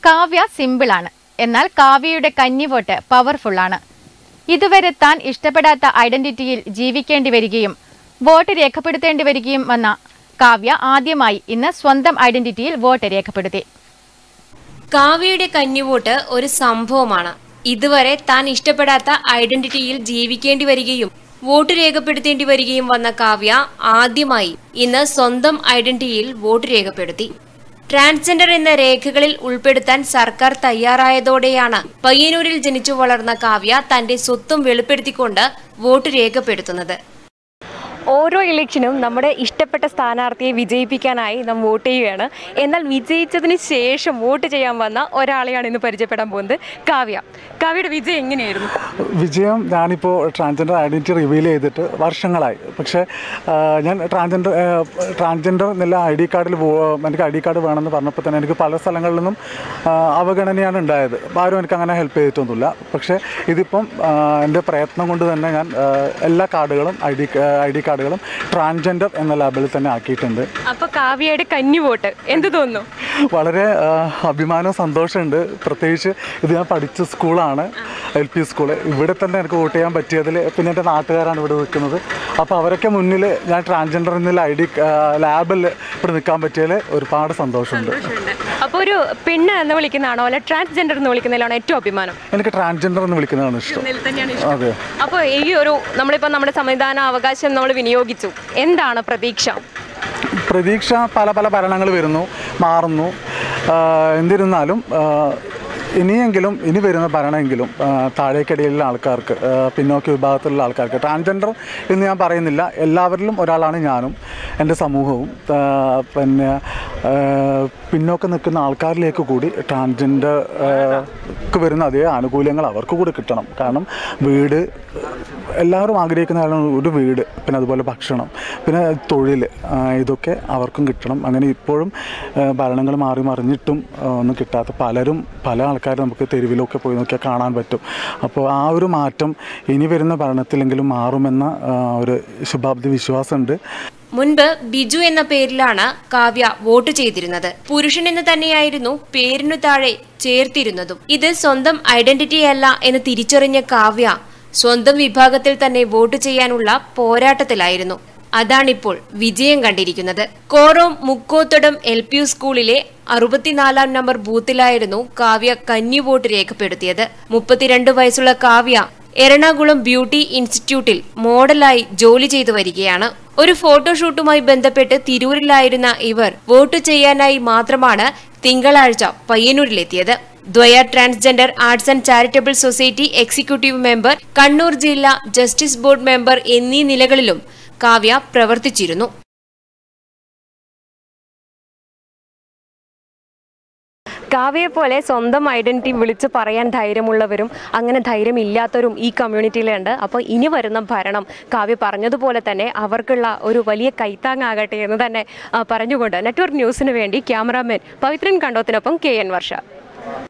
കാവ്യ സിമ്പിളാണ് എന്നാൽ കാവ്യയുടെ കന്നിവോട്ട് പവർഫുൾ ആണ് ഇതുവരെ താൻ ഇഷ്ടപ്പെടാത്ത ഐഡന്റിറ്റിയിൽ ജീവിക്കേണ്ടി വരികയും വോട്ട് രേഖപ്പെടുത്തേണ്ടി വരികയും വന്ന കാവ്യ ആദ്യമായി ഇന്ന് സ്വന്തം ഐഡന്റിറ്റിയിൽ വോട്ട് രേഖപ്പെടുത്തി കാവ്യയുടെ കന്നിവോട്ട് ഒരു സംഭവമാണ് ഇതുവരെ താൻ ഇഷ്ടപ്പെടാത്ത ഐഡന്റിറ്റിയിൽ ജീവിക്കേണ്ടി വരികയും വോട്ട് രേഖപ്പെടുത്തേണ്ടി വരികയും വന്ന കാവ്യ ആദ്യമായി ഇന്ന് സ്വന്തം ഐഡന്റിറ്റിയിൽ വോട്ട് രേഖപ്പെടുത്തി ട്രാൻസ്ജെൻഡർ എന്ന രേഖകളിൽ ഉൾപ്പെടുത്താൻ സർക്കാർ തയ്യാറായതോടെയാണ് പയ്യന്നൂരിൽ ജനിച്ചു വളർന്ന കാവ്യ തന്റെ സ്വത്തും വെളിപ്പെടുത്തിക്കൊണ്ട് വോട്ട് രേഖപ്പെടുത്തുന്നത് ഓരോ ഇലക്ഷനും നമ്മുടെ ഇഷ്ടപ്പെട്ട സ്ഥാനാർത്ഥിയെ വിജയിപ്പിക്കാനായി നാം വോട്ട് ചെയ്യുകയാണ് എന്നാൽ വിജയിച്ചതിന് ശേഷം വോട്ട് ചെയ്യാൻ വന്ന ഒരാളെയാണ് ഇന്ന് പരിചയപ്പെടാൻ പോകുന്നത് കാവ്യ കാവ്യയുടെ വിജയം എങ്ങനെയായിരുന്നു വിജയം ഞാനിപ്പോൾ ട്രാൻസ്ജെൻഡർ ഐഡൻറ്റിറ്റി റിവീൽ ചെയ്തിട്ട് വർഷങ്ങളായി പക്ഷേ ആ, ഞാൻ ട്രാൻസ്ജെൻഡർ ട്രാൻസ്ജെൻഡർ എന്നുള്ള ഐ ഡി കാർഡിൽ എനിക്ക് ഐ ഡി കാർഡ് വേണമെന്ന് പറഞ്ഞപ്പോൾ തന്നെ എനിക്ക് പല സ്ഥലങ്ങളിൽ നിന്നും ആ, അവഗണനയാണ് ഉണ്ടായത് അപ്പോൾ ആരും എനിക്ക് അങ്ങനെ ഹെൽപ്പ് ചെയ്തിട്ടൊന്നുമില്ല പക്ഷേ ഇതിപ്പം ആ, എൻ്റെ പ്രയത്നം കൊണ്ട് തന്നെ ഞാൻ ആ, എല്ലാ കാർഡുകളും ഐ ഡി ഐ ഡി കാർഡുകളും ട്രാൻസ്ജെൻഡർ എന്ന ലാബിൽ തന്നെ ആക്കിയിട്ടുണ്ട് അപ്പൊ കാവ്യയുടെ കന്നി വോട്ട് എന്ത് തോന്നുന്നു വളരെ ആ, അഭിമാനവും സന്തോഷമുണ്ട് പ്രത്യേകിച്ച് ഇത് ഞാൻ പഠിച്ച സ്കൂളാണ് എൽ പി സ്കൂള് ഇവിടെ തന്നെ എനിക്ക് വോട്ട് ചെയ്യാൻ പറ്റിയതിൽ പിന്നെ എൻ്റെ നാട്ടുകാരാണ് ഇവിടെ നിൽക്കുന്നത് അപ്പോൾ അവരൊക്കെ മുന്നിൽ ഞാൻ ട്രാൻസ്ജെൻഡർ എന്നുള്ള ഐ ഡി ലാബിൽ ഇവിടെ നിൽക്കാൻ പറ്റിയതിൽ ഒരുപാട് സന്തോഷമുണ്ട് അപ്പോൾ ഒരു പെണ്ണ് എന്ന് വിളിക്കുന്നതാണോ അല്ലെ ട്രാൻസ്ജെൻഡർ എന്ന് വിളിക്കുന്നതിലാണോ ഏറ്റവും അഭിമാനം എനിക്ക് ട്രാൻസ്ജെൻഡർ എന്ന് വിളിക്കുന്നതാണ് ഇഷ്ടം തന്നെയാണ് അതെ അപ്പോൾ ഈ ഒരു നമ്മളിപ്പോൾ നമ്മുടെ സംവിധാന അവകാശം നമ്മൾ വിനിയോഗിച്ചു എന്താണ് പ്രതീക്ഷ പ്രതീക്ഷ പല പല ഭരണങ്ങൾ വരുന്നു മാറുന്നു ആ, എന്നിരുന്നാലും ആ, ഇനിയെങ്കിലും ഇനി വരുന്ന ഭരണമെങ്കിലും ആ, താഴേക്കടിയിലുള്ള ആൾക്കാർക്ക് ആ, പിന്നോക്ക വിഭാഗത്തിലുള്ള ആൾക്കാർക്ക് ട്രാൻസ്ജെൻഡർ എന്ന് ഞാൻ പറയുന്നില്ല എല്ലാവരിലും ഒരാളാണ് ഞാനും എൻ്റെ സമൂഹവും ആ, പിന്നെ ആ, പിന്നോക്കം നിൽക്കുന്ന ആൾക്കാരിലേക്ക് കൂടി ട്രാൻസ്ജെൻഡർ ക്ക് വരുന്ന അതേ ആനുകൂല്യങ്ങൾ അവർക്ക് കൂടി കിട്ടണം കാരണം വീട് എല്ലാവരും ആഗ്രഹിക്കുന്ന ഒരു വീട് പിന്നെ അതുപോലെ ഭക്ഷണം പിന്നെ തൊഴിൽ ആ, ഇതൊക്കെ അവർക്കും കിട്ടണം അങ്ങനെ ഇപ്പോഴും ആ, ഭരണങ്ങൾ മാറി മറിഞ്ഞിട്ടും ആ, ഒന്നും കിട്ടാത്ത പലരും പല ആൾക്കാരും നമുക്ക് തെരുവിലൊക്കെ പോയി നോക്കിയാൽ കാണാൻ പറ്റും അപ്പോൾ ആ ഒരു മാറ്റം ഇനി വരുന്ന ഭരണത്തിലെങ്കിലും മാറുമെന്ന ആ, ഒരു ശുഭാപ്തി വിശ്വാസമുണ്ട് മുൻപ് ബിജു എന്ന പേരിലാണ് കാവ്യ വോട്ട് ചെയ്തിരുന്നത് പുരുഷൻ എന്ന് തന്നെയായിരുന്നു പേരിനു താഴെ ചേർത്തിരുന്നതും ഇത് സ്വന്തം ഐഡന്റിറ്റി അല്ല എന്ന് തിരിച്ചറിഞ്ഞ കാവ്യ സ്വന്തം വിഭാഗത്തിൽ തന്നെ വോട്ട് ചെയ്യാനുള്ള പോരാട്ടത്തിലായിരുന്നു അതാണിപ്പോൾ വിജയം കണ്ടിരിക്കുന്നത് Korom Mukkothadam L P U സ്കൂളിലെ അറുപത്തിനാലാം നമ്പർ ബൂത്തിലായിരുന്നു കാവ്യ കന്നി വോട്ട് രേഖപ്പെടുത്തിയത് മുപ്പത്തിരണ്ട് വയസ്സുള്ള കാവ്യ എറണാകുളം ബ്യൂട്ടി ഇൻസ്റ്റിറ്റ്യൂട്ടിൽ മോഡലായി ജോലി ചെയ്തു വരികയാണ് ഒരു ഫോട്ടോഷൂട്ടുമായി ബന്ധപ്പെട്ട് തിരൂരിലായിരുന്ന ഇവർ വോട്ട് ചെയ്യാനായി മാത്രമാണ് തിങ്കളാഴ്ച പയ്യന്നൂരിലെത്തിയത് Dwaya transgender arts and charitable society executive member Kannur ജില്ലാ ജസ്റ്റിസ് ബോർഡ് മെമ്പർ എന്നീ നിലകളിലും കാവ്യ പ്രവർത്തിച്ചിരുന്നു കാവ്യയെ പോലെ സ്വന്തം ഐഡന്റിറ്റി വിളിച്ച് പറയാൻ ധൈര്യമുള്ളവരും അങ്ങനെ ധൈര്യമില്ലാത്തവരും ഈ കമ്മ്യൂണിറ്റിയിലുണ്ട് അപ്പോൾ ഇനി വരുന്ന ഭരണം കാവ്യ പറഞ്ഞതുപോലെ തന്നെ അവർക്കുള്ള ഒരു വലിയ കൈത്താങ്ങാകട്ടെ എന്ന് തന്നെ ആ, പറഞ്ഞുകൊണ്ട് നെറ്റ്വർക്ക് ന്യൂസിന് വേണ്ടി ക്യാമറാമാൻ പവിത്രൻ കണ്ടോത്തിനൊപ്പം കെ എൻ വർഷ